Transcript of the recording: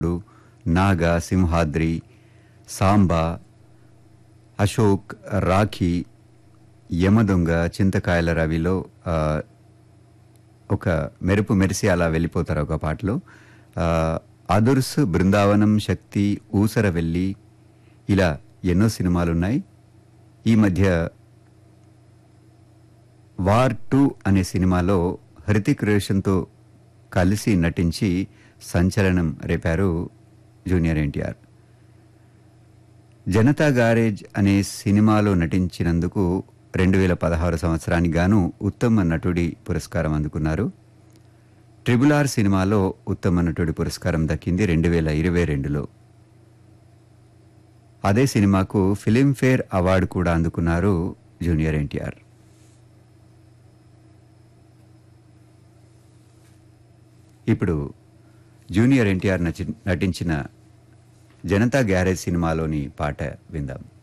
నాగ సింహాద్రి సాంబా అశోక్ రాఖీ యమదొంగ చింతకాయల రవిలో ఆ, ఒక మెరుపు మెరిసి అలా వెళ్ళిపోతారు ఒక పాటలో ఆ, అదుర్స్ బృందావనం శక్తి ఊసరవెల్లి ఇలా ఎన్నో సినిమాలు ఉన్నాయి ఈ మధ్య వార్ టూ అనే సినిమాలో హృతిక్ రోషన్తో కలిసి నటించి సంచలనం రేపారు జూనియర్ ఎన్టీఆర్ జనతా గారేజ్ అనే సినిమాలో నటించినందుకు రెండు వేల పదహారు సంవత్సరానికి గాను ఉత్తమ నటుడి పురస్కారం అందుకున్నారు ట్రిబుల్ ఆర్ సినిమాలో ఉత్తమ నటుడి పురస్కారం దక్కింది రెండు వేల ఇరవై రెండులో అదే సినిమాకు ఫిలింఫేర్ అవార్డు కూడా అందుకున్నారు జూనియర్ ఎన్టీఆర్ ఇప్పుడు జూనియర్ ఎన్టీఆర్ నచి నటించిన జనతా గ్యారేజ్ సినిమాలోని పాట విందాం